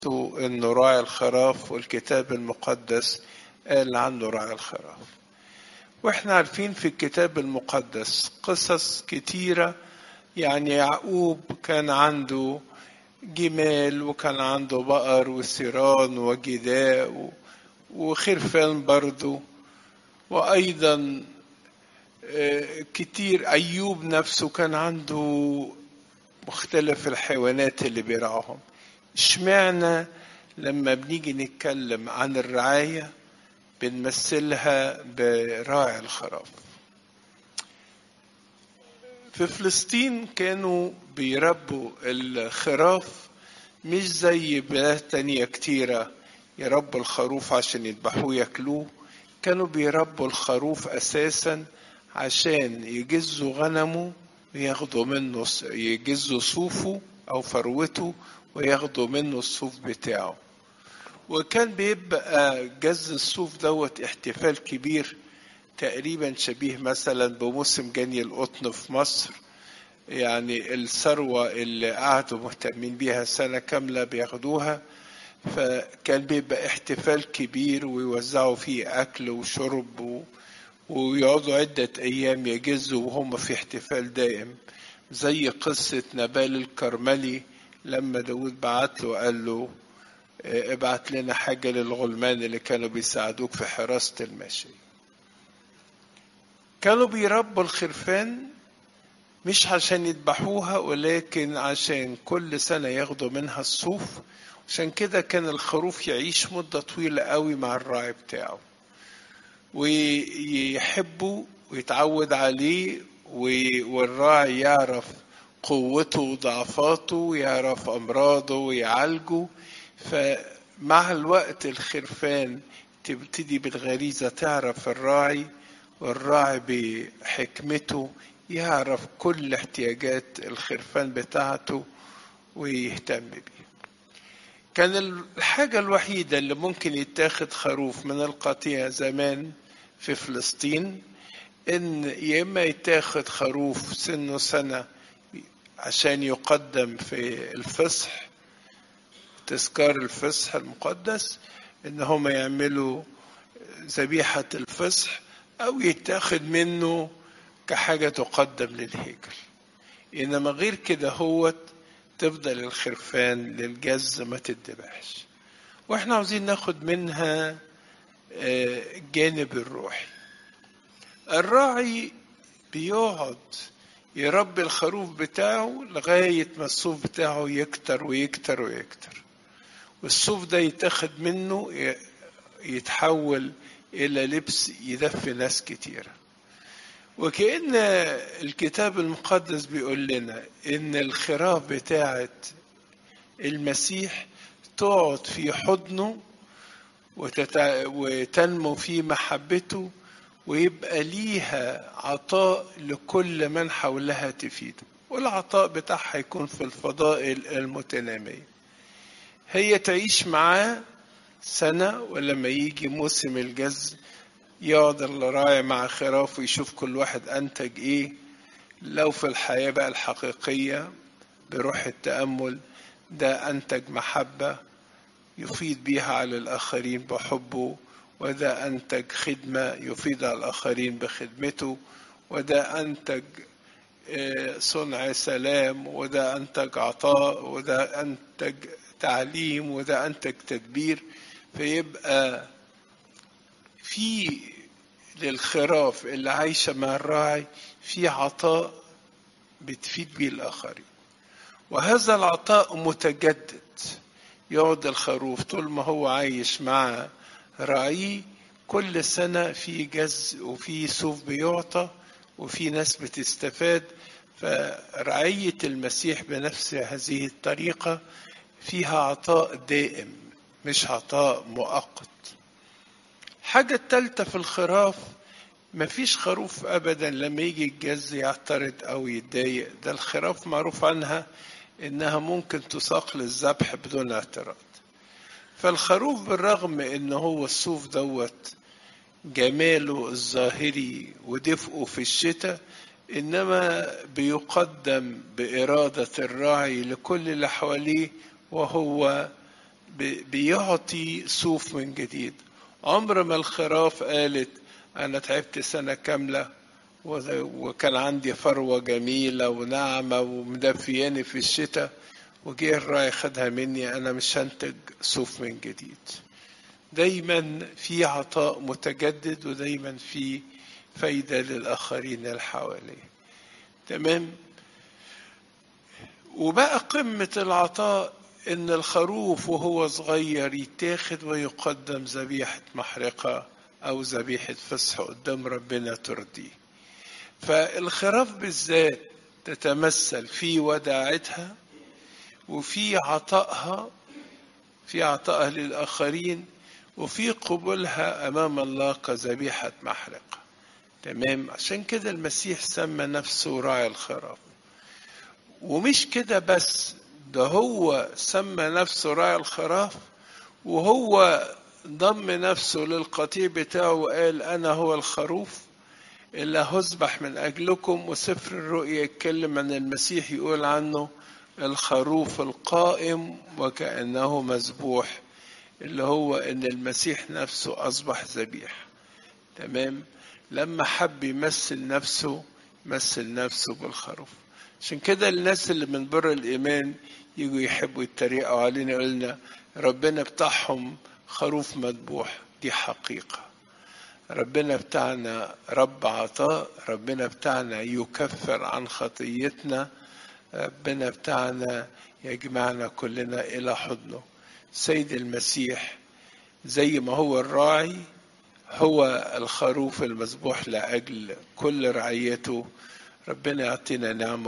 انه راعي الخراف والكتاب المقدس قال عنه راعي الخراف واحنا عارفين في الكتاب المقدس قصص كتيرة يعني يعقوب كان عنده جمال وكان عنده بقر وسيران وجداء وخرفان برضه وأيضا كتير أيوب نفسه كان عنده مختلف الحيوانات اللي بيرعاهم اشمعنى لما بنيجي نتكلم عن الرعاية بنمثلها براعي الخراف في فلسطين كانوا بيربوا الخراف مش زي بلاد تانية كتيرة يربوا الخروف عشان يذبحوه ياكلوه كانوا بيربوا الخروف أساسا عشان يجزوا غنمه وياخدوا منه يجزوا صوفه أو فروته وياخدوا منه الصوف بتاعه وكان بيبقى جز الصوف دوت احتفال كبير تقريبا شبيه مثلا بموسم جني القطن في مصر يعني الثروة اللي قعدوا مهتمين بيها سنة كاملة بياخدوها فكان بيبقى احتفال كبير ويوزعوا فيه أكل وشرب و... ويقعدوا عدة أيام يجزوا وهم في احتفال دائم زي قصة نبال الكرملي لما داود بعت له وقال له ابعت لنا حاجة للغلمان اللي كانوا بيساعدوك في حراسة الماشية كانوا بيربوا الخرفان مش عشان يذبحوها ولكن عشان كل سنة ياخدوا منها الصوف عشان كده كان الخروف يعيش مدة طويلة قوي مع الراعي بتاعه ويحبه ويتعود عليه والراعي يعرف قوته وضعفاته ويعرف أمراضه ويعالجه فمع الوقت الخرفان تبتدي بالغريزة تعرف الراعي والراعي بحكمته يعرف كل احتياجات الخرفان بتاعته ويهتم بيه كان الحاجة الوحيدة اللي ممكن يتاخد خروف من القطيع زمان في فلسطين إن يا إما يتاخد خروف سنه سنة عشان يقدم في الفصح تذكار الفصح المقدس إن هم يعملوا ذبيحة الفصح أو يتاخد منه كحاجة تقدم للهيكل إنما غير كده هو تفضل الخرفان للجز ما تتذبحش واحنا عاوزين ناخد منها الجانب الروحي الراعي بيقعد يربي الخروف بتاعه لغاية ما الصوف بتاعه يكتر ويكتر ويكتر والصوف ده يتاخد منه يتحول إلى لبس يدفي ناس كتيرة وكأن الكتاب المقدس بيقول لنا إن الخراف بتاعة المسيح تقعد في حضنه وتتع... وتنمو في محبته ويبقى ليها عطاء لكل من حولها تفيده والعطاء بتاعها يكون في الفضائل المتنامية هي تعيش معاه سنة ولما يجي موسم الجز يقعد الراعي مع خراف ويشوف كل واحد أنتج إيه لو في الحياة بقى الحقيقية بروح التأمل ده أنتج محبة يفيد بيها على الآخرين بحبه وده أنتج خدمة يفيد على الآخرين بخدمته وده أنتج صنع سلام وده أنتج عطاء وده أنتج تعليم وده أنتج تدبير فيبقى في للخراف اللي عايشة مع الراعي في عطاء بتفيد بيه الآخرين وهذا العطاء متجدد يقعد الخروف طول ما هو عايش مع راعيه كل سنة في جز وفي صوف بيعطى وفي ناس بتستفاد فرعية المسيح بنفس هذه الطريقة فيها عطاء دائم مش عطاء مؤقت حاجة التالتة في الخراف مفيش خروف أبدا لما يجي الجز يعترض أو يتضايق ده الخراف معروف عنها إنها ممكن تساق للذبح بدون اعتراض فالخروف بالرغم إن هو الصوف دوت جماله الظاهري ودفئه في الشتاء إنما بيقدم بإرادة الراعي لكل اللي حواليه وهو بيعطي صوف من جديد عمر ما الخراف قالت أنا تعبت سنة كاملة وكان عندي فروة جميلة وناعمة ومدفياني في الشتاء وجه الراعي خدها مني أنا مش هنتج صوف من جديد دايما في عطاء متجدد ودايما في فايدة للآخرين اللي حواليه تمام وبقى قمة العطاء إن الخروف وهو صغير يتاخد ويقدم ذبيحة محرقة أو ذبيحة فسح قدام ربنا ترضيه فالخراف بالذات تتمثل في وداعتها وفي عطائها في عطائها للآخرين وفي قبولها أمام الله كذبيحة محرقة تمام عشان كده المسيح سمى نفسه راعي الخراف ومش كده بس ده هو سمى نفسه راعي الخراف وهو ضم نفسه للقطيع بتاعه وقال أنا هو الخروف اللي هذبح من أجلكم وسفر الرؤيا يتكلم عن المسيح يقول عنه الخروف القائم وكأنه مذبوح اللي هو إن المسيح نفسه أصبح ذبيح تمام لما حب يمثل نفسه مثل نفسه بالخروف عشان كده الناس اللي من بر الإيمان يجوا يحبوا يتريقوا علينا يقولنا ربنا بتاعهم خروف مذبوح دي حقيقة ربنا بتاعنا رب عطاء ربنا بتاعنا يكفر عن خطيتنا ربنا بتاعنا يجمعنا كلنا إلى حضنه سيد المسيح زي ما هو الراعي هو الخروف المذبوح لأجل كل رعيته ربنا يعطينا نعمة